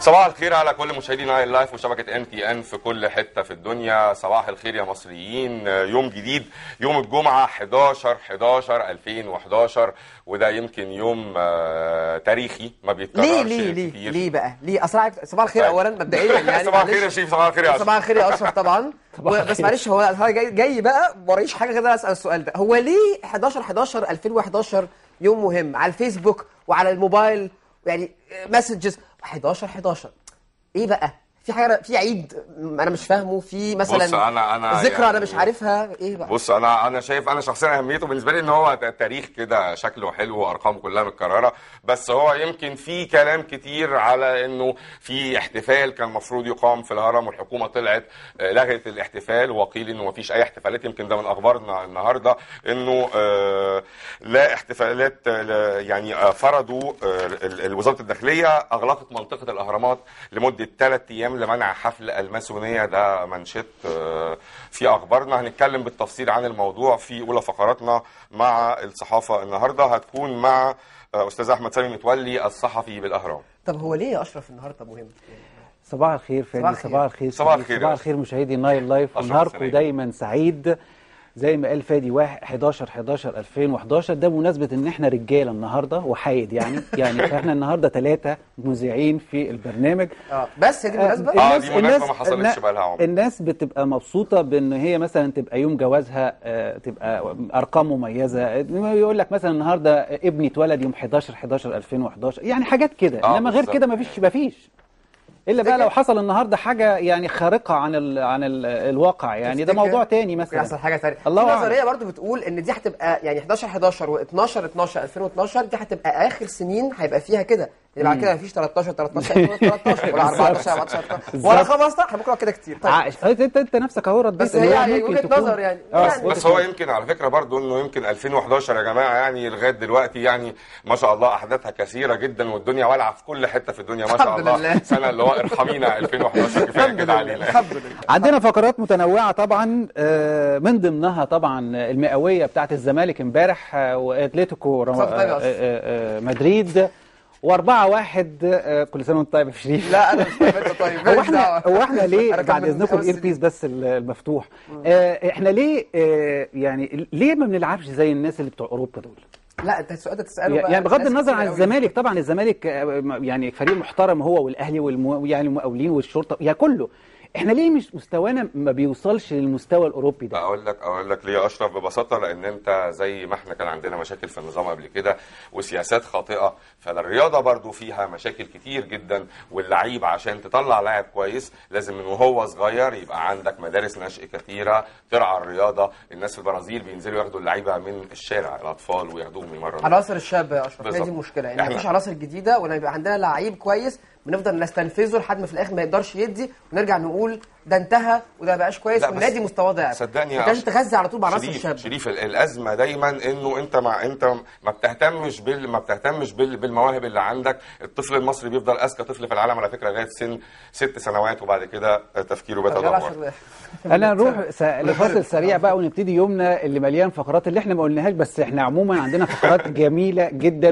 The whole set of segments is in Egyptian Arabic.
صباح الخير على كل مشاهدي نايل لايف وشبكه ان تي ان في كل حته في الدنيا صباح الخير يا مصريين يوم جديد يوم الجمعه 11 11 2011 وده يمكن يوم آه، تاريخي ما بيتكررش ليه ليه ليه كتير. ليه بقى ليه اصل عارف- صباح الخير طيب. اولا مبدئيا يعني صباح الخير يا معلش. شريف صباح الخير يا اشرف صباح الخير يا اشرف طبعا و- بس معلش هو أنا جاي, جاي بقى وريش حاجه كده اسال السؤال ده هو ليه 11 11 2011 يوم مهم على الفيسبوك وعلى الموبايل يعني مسجز 11 11 ايه بقى في حاجه في عيد انا مش فاهمه في مثلا بص، أنا- أنا ذكرى انا يعني- مش عارفها ايه بقى بص انا انا شايف انا شخصيا اهميته بالنسبه لي ان هو ت- تاريخ كده شكله حلو وارقامه كلها متكرره بس هو يمكن في كلام كتير على انه في احتفال كان المفروض يقام في الهرم والحكومه طلعت آه، لغت الاحتفال وقيل انه مفيش اي احتفالات يمكن ده من اخبارنا النهارده انه آه، لا احتفالات آه، لا- يعني آه، فرضوا آه، ال- ال- وزاره الداخليه اغلقت منطقه الاهرامات لمده ثلاث ايام لمنع حفل الماسونيه ده منشط آه، في اخبارنا هنتكلم بالتفصيل عن الموضوع في اولى فقراتنا مع الصحافه النهارده هتكون مع آه، استاذ احمد سامي متولي الصحفي بالاهرام طب هو ليه يا اشرف النهارده مهم صباح الخير فادي صباح الخير. صباح الخير صباح شريف، الخير يا صباح أستاذ. الخير مشاهدي نايل لايف أشرف ونهاركم السلام. دايما سعيد زي ما قال فادي واحد 11 11 2011 ده بمناسبه ان احنا رجاله النهارده وحايد يعني يعني فاحنا النهارده ثلاثه مذيعين في البرنامج اه بس هي دي المناسبه آه، دي مناسبة ما حصلتش النا- بقالها عمر. الناس بتبقى مبسوطه بان هي مثلا تبقى يوم جوازها آه، تبقى ارقام مميزه يقول لك مثلا النهارده ابني اتولد يوم 11 11 2011 يعني حاجات كده آه، انما غير بالظبط. كده مفيش مفيش الا بقى تفتكر؟ لو حصل النهارده حاجه يعني خارقه عن ال عن ال الواقع يعني ده تفتكر موضوع تاني ممكن يحصل مثلا حاجه ثانيه الله في أعلم. نظريه برضو بتقول ان دي هتبقى يعني 11 11 و12 12 2012 دي هتبقى اخر سنين هيبقى فيها كده يعني بعد كده مفيش 13 13 2013 ولا 14 14 ولا 15 احنا ممكن نقعد كده كتير طيب عايش انت انت انت نفسك اهو رديت بس إن هي هو يعني ممكن وجهه تكون- نظر يعني آه، يعني بس هو يمكن على فكره برضو انه يمكن 2011 يا جماعه يعني لغايه دلوقتي يعني ما شاء الله احداثها كثيره جدا والدنيا والعه في كل حته في الدنيا ما شاء الحمد الله لله. سنه اللي هو ارحمينا 2011 كفايه كده علينا الحمد لله عندنا فقرات متنوعة طبعا آه، من ضمنها طبعا المئوية بتاعت الزمالك امبارح آه، واتلتيكو رم- صف طيب يا آه، أشرف. آه، آه، مدريد وأربعة واحد آه، كل سنة وأنت طيب يا شريف لا انا مش فاهم انت طيب هو ماليش احنا دعوة. هو احنا ليه أنا بعد كان من اذنكم خمس الاير بيس سنين. بس ال- المفتوح آه، احنا ليه آه، يعني ليه ما بنلعبش زي الناس اللي بتوع اوروبا دول لا انت السؤال ده تساله بقى يعني بغض ناس النظر كتير عن قوي. الزمالك طبعا الزمالك آه، يعني فريق محترم هو والاهلي والمو يعني المقاولين والشرطه يعني كله احنا ليه مش مستوانا ما بيوصلش للمستوى الاوروبي ده اقول لك اقول لك ليه يا اشرف ببساطه لان انت زي ما احنا كان عندنا مشاكل في النظام قبل كده وسياسات خاطئه فالرياضه برضو فيها مشاكل كتير جدا واللعيب عشان تطلع لاعب كويس لازم من وهو صغير يبقى عندك مدارس نشء كثيره ترعى الرياضه الناس في البرازيل بينزلوا ياخدوا اللعيبه من الشارع الاطفال وياخدوهم يمرنوا عناصر الشاب يا اشرف هي بالظبط. دي المشكله ان إحنا- مفيش عناصر جديده ولا يبقى عندنا لعيب كويس بنفضل نستنفذه لحد ما في الاخر ما يقدرش يدي ونرجع نقول ده انتهى وده ما بقاش كويس لا، بس والنادي مستواه ضعف صدقني يا انت لازم أشرف. تغذي على طول بعناصر شريف الشاب شريف ال- الازمه دايما انه انت مع انت ما بتهتمش بال ما بتهتمش بال بالمواهب اللي عندك الطفل المصري بيفضل اذكى طفل في العالم على فكره لغايه سن ست سنوات وبعد كده تفكيره شغال بيتدهور عشان- انا نروح س- لفاصل سريع بقى ونبتدي يومنا اللي مليان فقرات اللي احنا ما قلناهاش بس احنا عموما عندنا فقرات جميله جدا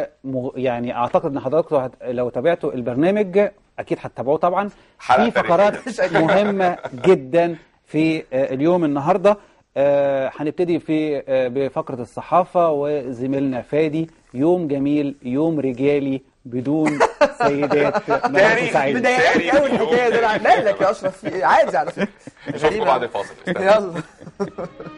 ويعني اعتقد ان حضراتكم هت- لو تابعتوا البرنامج اكيد هتتابعوه طبعا حلقة في فقرات تاريخية. مهمه جدا في آه، اليوم النهارده آه، هنبتدي في آه، بفقره الصحافه وزميلنا فادي يوم جميل يوم رجالي بدون سيدات ما تاريخ. تساعدنا. مضايقني قوي الحكايه دي انا مالك يا اشرف في إيه؟ عادي على فكره نشوفكم بعد الفاصل يلا